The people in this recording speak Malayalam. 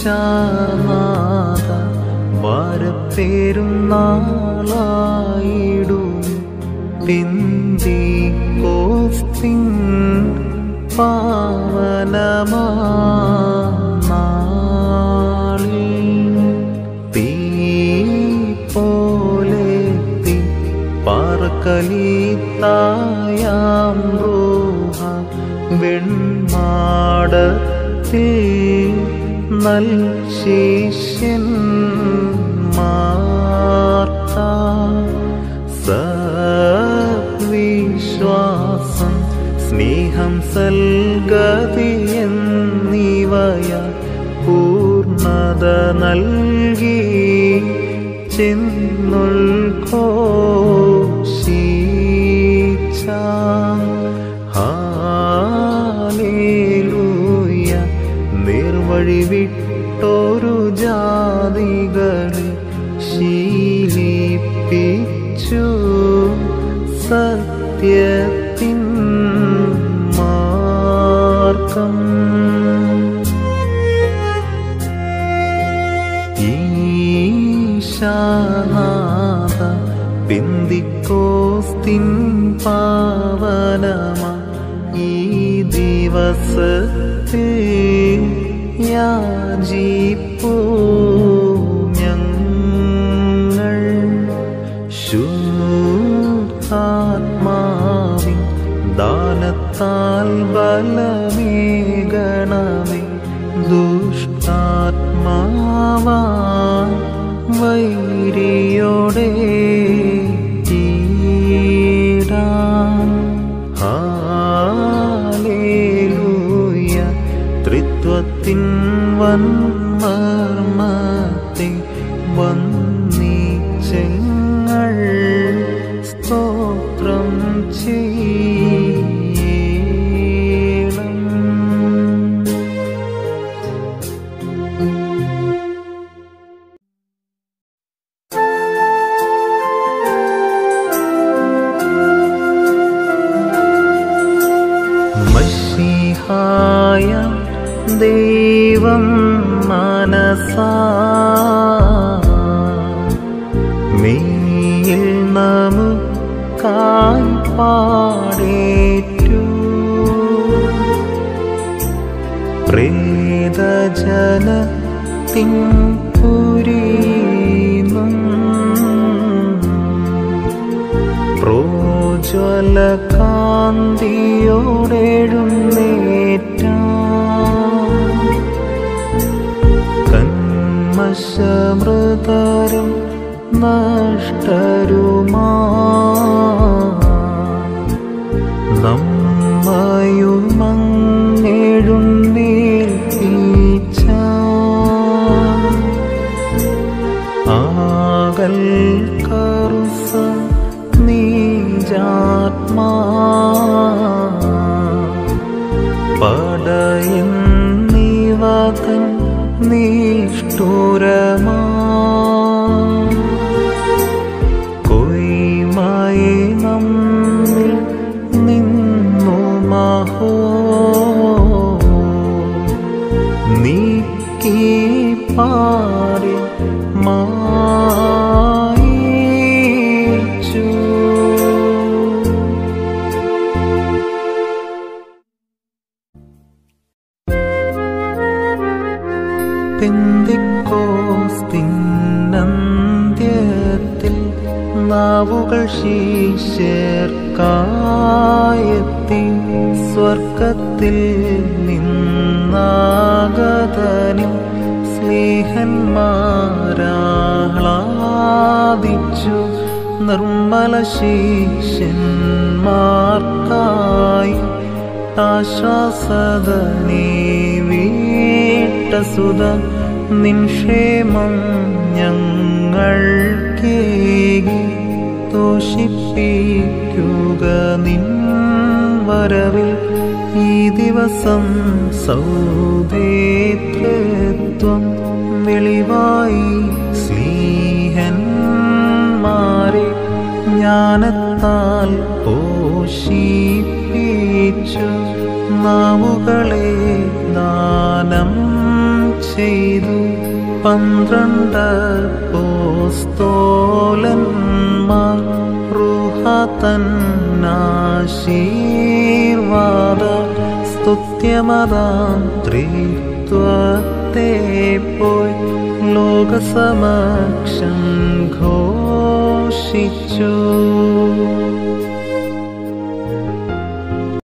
ഈശാനാഥ വരപ്പെരുന്നാളായിടും പിന്തി കോസ്തിൻ പാവനമാ നാളിൽ തീ പോലെത്തി പാർക്കലീത്തായാം റൂഹ വെൺമാടത്തിൽ നൽ ശിഷ്യൻ മാർത്ത സവിശ്വാസം സ്നേഹം സൽഗതി എന്നിവയ പൂർണ്ണത നൽകി ചെന്നുൾഘോഷിച്ച ഹാലേലൂയ നിർവഴി വിട്ടൊരു ജാതികളെ ശീലിപ്പിച്ചു സത്യത്തിൻ മാർഗം ഈശാനാഥ പിന്തിക്കോസ്തിൻ പാവനമ ഈ ദിവസത്തിൽ യാചിപ്പൂ ഞങ്ങൾ ശുദ്ധാത്മാവിൻ ദാനത്താൽ ബലമേകണമേ ദുഷ്ടാത്മാവാ വൈരിയോടെ ഈടാൻ ഹാലേലൂയ ത്രിത്വത്തിൻ വന്മർമ്മത്തെ വന്നീച്ചങ്ങൾ സ്തോത്രം ചെയ്യണം മഷിഹായ ദൈവം മനസാ നീയിൽ നമുക്കായി പാടേറ്റു പ്രേതജനത്തിൻ പുരീന്നും പ്രോജ്വല കാന്തിയോടെഴുന്നേറ്റ കന്മശമൃതരും നഷ്ടരുമാ നമ്മയുമങ്ങെഴുന്നേൽപ്പിച്ച ആകൽ കറുസ നീജാത്മാ പടയുന്നിവതൻ നിഷ്ഠുരമാ കൊയ്മയെ നമ്മിൽ നിന്നു മഹോ നീക്കി പാടി മായിച്ചു പെന്തിക്കോസ്തിന്നന്ത്യത്തിൽ നാവുകൾ ശീശർക്കായെത്തി സ്വർഗത്തിൽ നിന്നാഗതനിൽ സ്നേഹന്മാരാഹ്ലാദിച്ചു നിർമ്മല ശീശന്മാർക്കായി ആശ്വാസദനേ വീട്ടസുത നിൻക്ഷേമം ഞങ്ങൾക്കേകി തോഷിപ്പിക്കുക നിൻ വരവിൽ ഈ ദിവസം സൗദേത്രത്വം വെളിവായി സ്ലീഹന്മാരെ ജ്ഞാനത്താൽ പോഷിപ്പിച്ചു നാവുകളെ ദാനം ചെയ്തു പന്ത്രണ്ട് പോസ്തോലന്മാർ റുഹ തന്നാശീർവാദ സ്തുത്യമതാം ത്രിത്വത്തെ പോയി ലോകസമക്ഷം ഘോഷിച്ചു